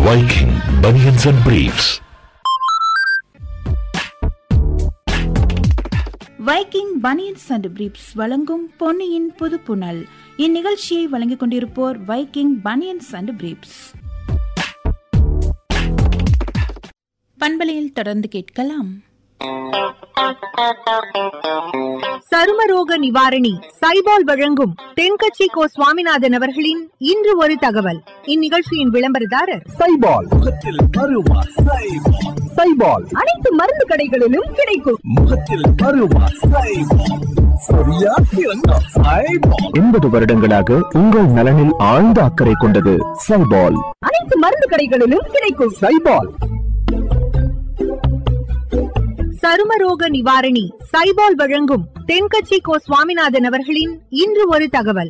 Viking Bunions and Briefs. Viking banians and briefs வழங்கும் பொன்னியின் புதுப்புணல் இந்நிகழ்ச்சியை வழங்கிக் கொண்டிருப்போர் வைக்கிங் பனியன்ஸ் அண்ட் பிரீப்ஸ் பண்பலையில் தொடர்ந்து கேட்கலாம் சருமரோக நிவாரணி சைபால் வழங்கும் தென்கட்சி கோ சுவாமிநாதன் அவர்களின் இன்று ஒரு தகவல் இந்நிகழ்ச்சியின் விளம்பரதாரர் சைபால் முகத்தில் அருவா சைபால் சைபால் அனைத்து மருந்து கடைகளிலும் கிடைக்கும் முகத்தில் அருவா சைபால் சரியா சிறந்த சைபால் எண்பது வருடங்களாக உங்கள் நலனில் ஆழ்ந்த அக்கறை கொண்டது சைபால் அனைத்து மருந்து கடைகளிலும் கிடைக்கும் சைபால் சருமரோக நிவாரணி சைபால் வழங்கும் தென்கட்சி கோ சுவாமிநாதன் அவர்களின் இன்று ஒரு தகவல்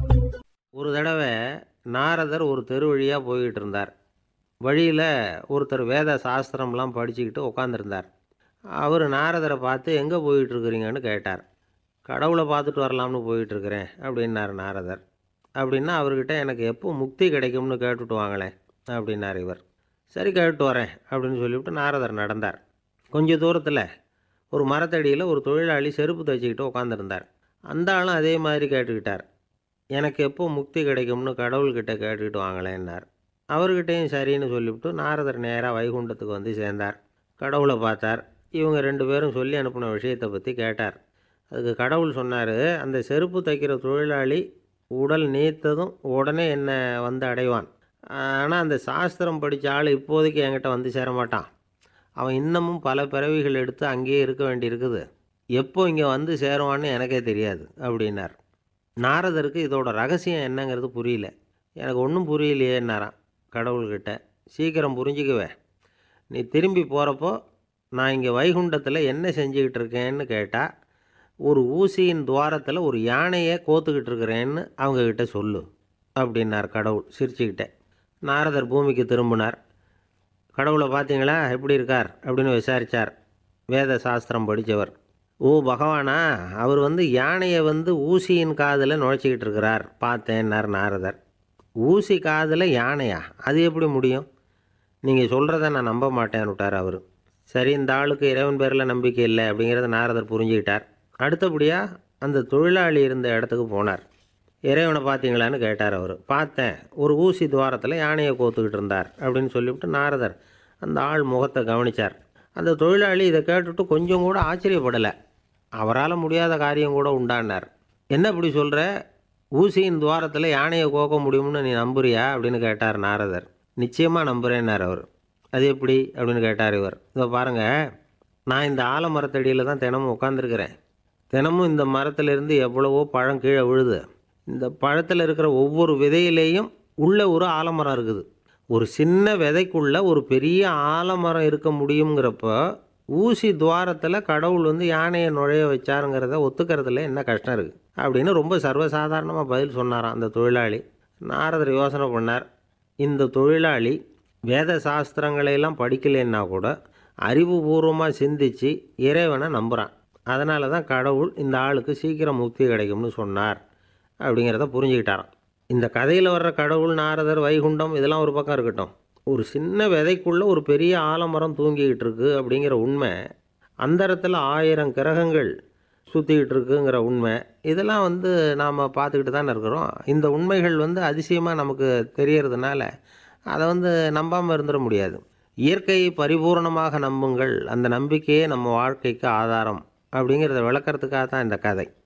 ஒரு தடவை நாரதர் ஒரு தெரு வழியாக போய்கிட்டு இருந்தார் வழியில் ஒருத்தர் வேத சாஸ்திரம்லாம் படிச்சுக்கிட்டு உட்காந்துருந்தார் அவர் நாரதரை பார்த்து எங்கே போயிட்டுருக்குறீங்கன்னு கேட்டார் கடவுளை பார்த்துட்டு வரலாம்னு போயிட்டுருக்கிறேன் அப்படின்னார் நாரதர் அப்படின்னா அவர்கிட்ட எனக்கு எப்போ முக்தி கிடைக்கும்னு கேட்டுட்டு வாங்களேன் அப்படின்னார் இவர் சரி கேட்டு வரேன் அப்படின்னு சொல்லிவிட்டு நாரதர் நடந்தார் கொஞ்ச தூரத்தில் ஒரு மரத்தடியில் ஒரு தொழிலாளி செருப்பு தைச்சிக்கிட்டு உட்காந்துருந்தார் அந்த ஆளும் அதே மாதிரி கேட்டுக்கிட்டார் எனக்கு எப்போ முக்தி கிடைக்கும்னு கடவுள்கிட்ட கேட்டுக்கிட்டு வாங்களேன்னார் அவர்கிட்டையும் சரின்னு சொல்லிவிட்டு நாரதர் நேராக வைகுண்டத்துக்கு வந்து சேர்ந்தார் கடவுளை பார்த்தார் இவங்க ரெண்டு பேரும் சொல்லி அனுப்பின விஷயத்தை பற்றி கேட்டார் அதுக்கு கடவுள் சொன்னார் அந்த செருப்பு தைக்கிற தொழிலாளி உடல் நீத்ததும் உடனே என்னை வந்து அடைவான் ஆனால் அந்த சாஸ்திரம் படித்த ஆள் இப்போதைக்கு என்கிட்ட வந்து சேர மாட்டான் அவன் இன்னமும் பல பிறவிகள் எடுத்து அங்கேயே இருக்க வேண்டியிருக்குது எப்போ இங்கே வந்து சேருவான்னு எனக்கே தெரியாது அப்படின்னார் நாரதருக்கு இதோட ரகசியம் என்னங்கிறது புரியல எனக்கு ஒன்றும் புரியலையேன்னாரான் கடவுள்கிட்ட சீக்கிரம் புரிஞ்சுக்குவே நீ திரும்பி போகிறப்போ நான் இங்கே வைகுண்டத்தில் என்ன செஞ்சுக்கிட்டு இருக்கேன்னு கேட்டால் ஒரு ஊசியின் துவாரத்தில் ஒரு யானையை கோத்துக்கிட்டு இருக்கிறேன்னு அவங்கக்கிட்ட சொல்லு அப்படின்னார் கடவுள் சிரிச்சுக்கிட்டே நாரதர் பூமிக்கு திரும்பினார் கடவுளை பார்த்தீங்களா எப்படி இருக்கார் அப்படின்னு விசாரித்தார் வேத சாஸ்திரம் படித்தவர் ஓ பகவானா அவர் வந்து யானையை வந்து ஊசியின் காதில் நுழைச்சிக்கிட்டு இருக்கிறார் பார்த்தேன்னார் நாரதர் ஊசி காதில் யானையா அது எப்படி முடியும் நீங்கள் சொல்கிறத நான் நம்ப மாட்டேன்னு விட்டார் அவர் சரி இந்த ஆளுக்கு இறைவன் பேரில் நம்பிக்கை இல்லை அப்படிங்கிறத நாரதர் புரிஞ்சுக்கிட்டார் அடுத்தபடியாக அந்த தொழிலாளி இருந்த இடத்துக்கு போனார் இறைவனை பார்த்தீங்களான்னு கேட்டார் அவர் பார்த்தேன் ஒரு ஊசி துவாரத்தில் யானையை கோத்துக்கிட்டு இருந்தார் அப்படின்னு சொல்லிவிட்டு நாரதர் அந்த ஆள் முகத்தை கவனித்தார் அந்த தொழிலாளி இதை கேட்டுட்டு கொஞ்சம் கூட ஆச்சரியப்படலை அவரால் முடியாத காரியம் கூட உண்டானார் என்ன இப்படி சொல்கிற ஊசியின் துவாரத்தில் யானையை கோக்க முடியும்னு நீ நம்புறியா அப்படின்னு கேட்டார் நாரதர் நிச்சயமாக நம்புகிறேன்னார் அவர் அது எப்படி அப்படின்னு கேட்டார் இவர் இதோ பாருங்கள் நான் இந்த ஆலமரத்தடியில் தான் தினமும் உட்காந்துருக்கிறேன் தினமும் இந்த மரத்திலிருந்து எவ்வளவோ பழம் கீழே விழுது இந்த பழத்தில் இருக்கிற ஒவ்வொரு விதையிலேயும் உள்ள ஒரு ஆலமரம் இருக்குது ஒரு சின்ன விதைக்குள்ள ஒரு பெரிய ஆலமரம் இருக்க முடியுங்கிறப்ப ஊசி துவாரத்தில் கடவுள் வந்து யானையை நுழைய வச்சாருங்கிறத ஒத்துக்கிறதுல என்ன கஷ்டம் இருக்குது அப்படின்னு ரொம்ப சர்வசாதாரணமாக பதில் சொன்னாராம் அந்த தொழிலாளி நாரதர் யோசனை பண்ணார் இந்த தொழிலாளி வேத சாஸ்திரங்களையெல்லாம் படிக்கலைன்னா கூட அறிவுபூர்வமாக சிந்தித்து இறைவனை நம்புகிறான் அதனால தான் கடவுள் இந்த ஆளுக்கு சீக்கிரம் முக்தி கிடைக்கும்னு சொன்னார் அப்படிங்கிறத புரிஞ்சுக்கிட்டாராம் இந்த கதையில் வர்ற கடவுள் நாரதர் வைகுண்டம் இதெல்லாம் ஒரு பக்கம் இருக்கட்டும் ஒரு சின்ன விதைக்குள்ளே ஒரு பெரிய ஆலமரம் தூங்கிக்கிட்டு இருக்கு அப்படிங்கிற உண்மை அந்தரத்தில் ஆயிரம் கிரகங்கள் சுற்றிக்கிட்டு இருக்குங்கிற உண்மை இதெல்லாம் வந்து நாம் பார்த்துக்கிட்டு தானே இருக்கிறோம் இந்த உண்மைகள் வந்து அதிசயமாக நமக்கு தெரியறதுனால அதை வந்து நம்பாமல் இருந்துட முடியாது இயற்கையை பரிபூர்ணமாக நம்புங்கள் அந்த நம்பிக்கையே நம்ம வாழ்க்கைக்கு ஆதாரம் அப்படிங்கிறத விளக்கறதுக்காக தான் இந்த கதை